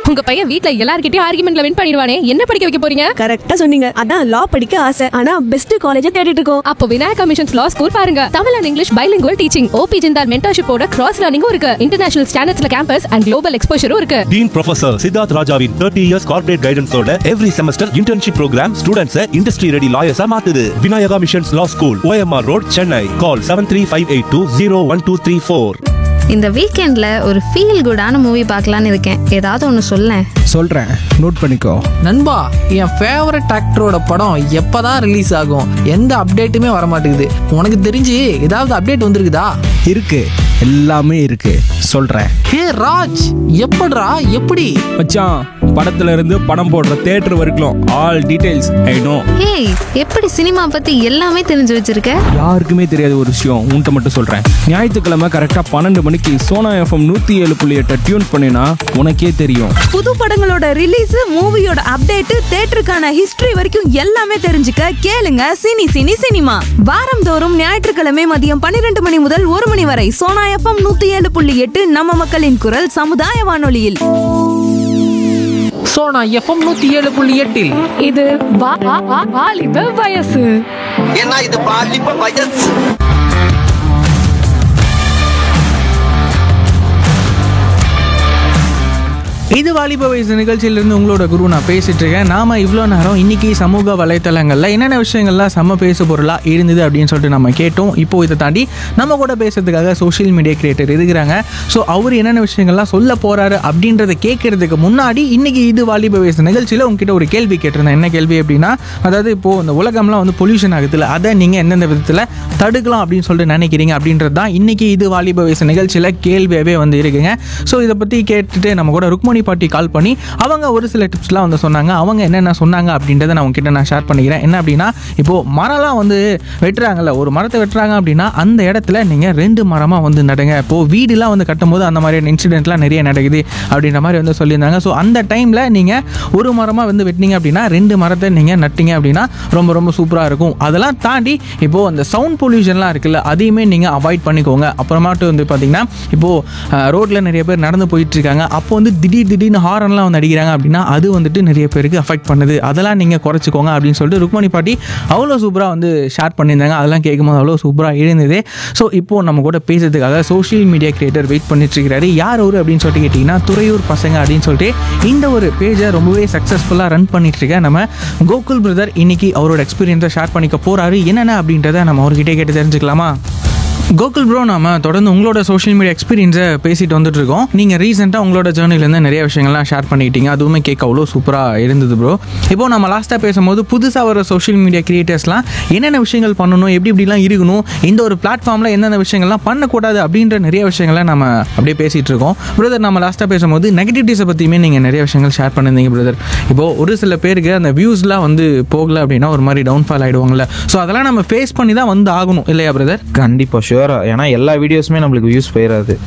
உங்க பையன் வீட்ல எல்லார்கிட்டயும் ஆர்குமெண்ட்ல வின் பண்ணிடுவானே என்ன படிக்க வைக்க போறீங்க கரெக்டா சொன்னீங்க அதான் லா படிக்க ஆசை ஆனா பெஸ்ட் காலேஜ தேடிட்டு இருக்கோம் அப்போ விநாயகா மிஷன்ஸ் லா ஸ்கூல் பாருங்க Tamil and English bilingual teaching OP Jindal மென்டர்ஷிப்போட கிராஸ் லேர்னிங்கும் இருக்கு இன்டர்நேஷனல் ஸ்டாண்டர்ட்ஸ்ல கேம்பஸ் அண்ட் குளோபல் எக்ஸ்போஷரும் இருக்கு டீன் ப்ரொஃபசர் சித்தார்த் ராஜாவின் தேர்ட்டி இயர்ஸ் கார்பரேட் கைடன்ஸோட every semester internship program students industry ready லாயர்ஸா மாத்துது Vinayaka missions law school OMR road Chennai call seven three five eight two zero one two three four இந்த வீக்கெண்ட்ல ஒரு feel குடான movie பார்க்கலான்னு இருக்கேன் ஏதாவது ஒன்று சொல்லேன் சொல்கிறேன் நோட் பண்ணிக்கோ நண்பா என் ஃபேவரட் ஆக்டரோட படம் எப்பதான் ரிலீஸ் ஆகும் எந்த அப்டேட்டுமே வர மாட்டேங்குது உனக்கு தெரிஞ்சு ஏதாவது அப்டேட் வந்திருக்குதா இருக்கு எல்லாமே இருக்கு சொல்கிறேன் ஹே ராஜ் எப்படிடா எப்படி மச்சான் படத்துல இருந்து படம் போடுற தேட்டர் வரைக்கும் ஆல் டீடைல்ஸ் ஐ நோ ஏய் எப்படி சினிமா பத்தி எல்லாமே தெரிஞ்சு வச்சிருக்க யாருக்குமே தெரியாத ஒரு விஷயம் உன்கிட்ட மட்டும் சொல்றேன் ஞாயிற்றுக்கிழமை கரெக்டா பன்னெண்டு மணிக்கு சோனா எஃப்எம் நூத்தி ஏழு புள்ளி எட்டை டியூன் பண்ணினா உனக்கே தெரியும் புது படங்களோட ரிலீஸ் மூவியோட அப்டேட் தேட்டருக்கான ஹிஸ்டரி வரைக்கும் எல்லாமே தெரிஞ்சுக்க கேளுங்க சினி சினி சினிமா வாரந்தோறும் ஞாயிற்றுக்கிழமை மதியம் பன்னிரண்டு மணி முதல் ஒரு மணி வரை சோனா எஃப்எம் நூத்தி ஏழு புள்ளி எட்டு நம்ம மக்களின் குரல் சமுதாய வானொலியில் ஸோ நான் எஃப்எம் நூற்றி ஏழு புள்ளி எட்டில் இது வா- வா- வா- வாலிப வயசு ஏன்னா இது பாலிப்ப வயசு இது வாலிப வயசு நிகழ்ச்சியிலிருந்து உங்களோட குரு நான் பேசிட்டு இருக்கேன் நாம இவ்வளோ நேரம் இன்னைக்கு சமூக வலைத்தளங்கள்ல என்னென்ன விஷயங்கள்லாம் செம்ம பேசு பொருளா இருந்தது அப்படின்னு சொல்லிட்டு நம்ம கேட்டோம் இப்போ இதை தாண்டி நம்ம கூட பேசுறதுக்காக சோஷியல் மீடியா கிரியேட்டர் இருக்கிறாங்க ஸோ அவர் என்னென்ன விஷயங்கள்லாம் சொல்ல போறாரு அப்படின்றத கேட்கறதுக்கு முன்னாடி இன்னைக்கு இது வாலிப வயசு நிகழ்ச்சியில் உங்ககிட்ட ஒரு கேள்வி கேட்டிருந்தேன் என்ன கேள்வி அப்படின்னா அதாவது இப்போ இந்த உலகம்லாம் வந்து பொல்யூஷன் ஆகுதுல்ல அதை நீங்க எந்தெந்த விதத்தில் தடுக்கலாம் அப்படின்னு சொல்லிட்டு நினைக்கிறீங்க அப்படின்றது தான் இன்னைக்கு இது வாலிப வயசு நிகழ்ச்சியில் கேள்வியாகவே வந்து இருக்குங்க ஸோ இதை பற்றி கேட்டுட்டு நம்ம கூட ருக்மணி பாட்டி கால் பண்ணி அவங்க ஒரு சில டிப்ஸ்லாம் வந்து சொன்னாங்க அவங்க என்னென்ன சொன்னாங்க அப்படின்றத நான் உங்ககிட்ட நான் ஷேர் பண்ணிக்கிறேன் என்ன அப்படின்னா இப்போது மரம்லாம் வந்து வெட்டுறாங்கல்ல ஒரு மரத்தை வெட்டுறாங்க அப்படின்னா அந்த இடத்துல நீங்கள் ரெண்டு மரமாக வந்து நடுங்க இப்போது வீடுலாம் வந்து கட்டும்போது அந்த மாதிரியான இன்சிடென்ட்லாம் நிறைய நடக்குது அப்படின்ற மாதிரி வந்து சொல்லியிருந்தாங்க ஸோ அந்த டைமில் நீங்கள் ஒரு மரமாக வந்து வெட்டினீங்க அப்படின்னா ரெண்டு மரத்தை நீங்கள் நட்டிங்க அப்படின்னா ரொம்ப ரொம்ப சூப்பராக இருக்கும் அதெல்லாம் தாண்டி இப்போது அந்த சவுண்ட் பொல்யூஷன்லாம் இருக்குல்ல அதையுமே நீங்கள் அவாய்ட் பண்ணிக்கோங்க அப்புறமாட்டு வந்து பார்த்தீங்கன்னா இப்போது ரோட்டில் நிறைய பேர் நடந்து போயிட்டு இருக்காங்க அப்போ வந்து திடீர் திடீர்னு ஹாரன்லாம் வந்து அடிக்கிறாங்க அப்படின்னா அது வந்துட்டு நிறைய பேருக்கு அஃபெக்ட் பண்ணுது அதெல்லாம் நீங்கள் குறைச்சிக்கோங்க அப்படின்னு சொல்லிட்டு ருக்மணி பாட்டி அவ்வளோ சூப்பராக வந்து ஷேர் பண்ணியிருந்தாங்க அதெல்லாம் கேட்கும்போது அவ்வளோ சூப்பராக இருந்தது ஸோ இப்போ நம்ம கூட பேசுறதுக்காக சோஷியல் மீடியா கிரியேட்டர் வெயிட் பண்ணிட்டு இருக்கிறாரு யார் அவர் அப்படின்னு சொல்லிட்டு கேட்டிங்கன்னா துறையூர் பசங்க அப்படின்னு சொல்லிட்டு இந்த ஒரு பேஜை ரொம்பவே சக்ஸஸ்ஃபுல்லாக ரன் பண்ணிட்டு இருக்க நம்ம கோகுல் பிரதர் இன்னைக்கு அவரோட எக்ஸ்பீரியன்ஸை ஷேர் பண்ணிக்க போறாரு என்னென்ன அப்படின்றத நம்ம அவர்கிட்ட கேட்டு தெரிஞ்சுக்கலாமா கோகுல் ப்ரோ நாம தொடர்ந்து உங்களோட சோஷியல் மீடியா எக்ஸ்பீரியன்ஸை பேசிட்டு வந்துட்டு இருக்கோம் நீங்கள் ரீசெண்டாக உங்களோட ஜேர்னிலேருந்து நிறைய விஷயங்கள்லாம் ஷேர் பண்ணிக்கிட்டீங்க அதுவுமே கேட்க அவ்வளோ சூப்பராக இருந்தது ப்ரோ இப்போ நம்ம லாஸ்ட்டாக பேசும்போது புதுசாக வர சோஷியல் மீடியா கிரியேட்டர்ஸ்லாம் என்னென்ன விஷயங்கள் பண்ணணும் எப்படி இப்படிலாம் இருக்கணும் இந்த ஒரு பிளாட்ஃபார்மில் எந்தெந்த விஷயங்கள்லாம் பண்ணக்கூடாது அப்படின்ற நிறைய விஷயங்களை நம்ம அப்படியே பேசிகிட்டு இருக்கோம் பிரதர் நம்ம லாஸ்ட்டாக பேசும்போது நெகட்டிவிட்டிஸை பற்றியுமே நீங்கள் நிறைய விஷயங்கள் ஷேர் பண்ணியிருந்தீங்க பிரதர் இப்போது ஒரு சில பேருக்கு அந்த வியூஸ்லாம் வந்து போகல அப்படின்னா ஒரு மாதிரி டவுன்ஃபால் ஆகிடுவாங்கல்ல ஸோ அதெல்லாம் நம்ம ஃபேஸ் பண்ணி தான் வந்து ஆகணும் இல்லையா பிரதர் கண்டிப்பாக ஷுவராக ஏன்னா எல்லா வீடியோஸுமே நம்மளுக்கு வியூஸ் போயிடாது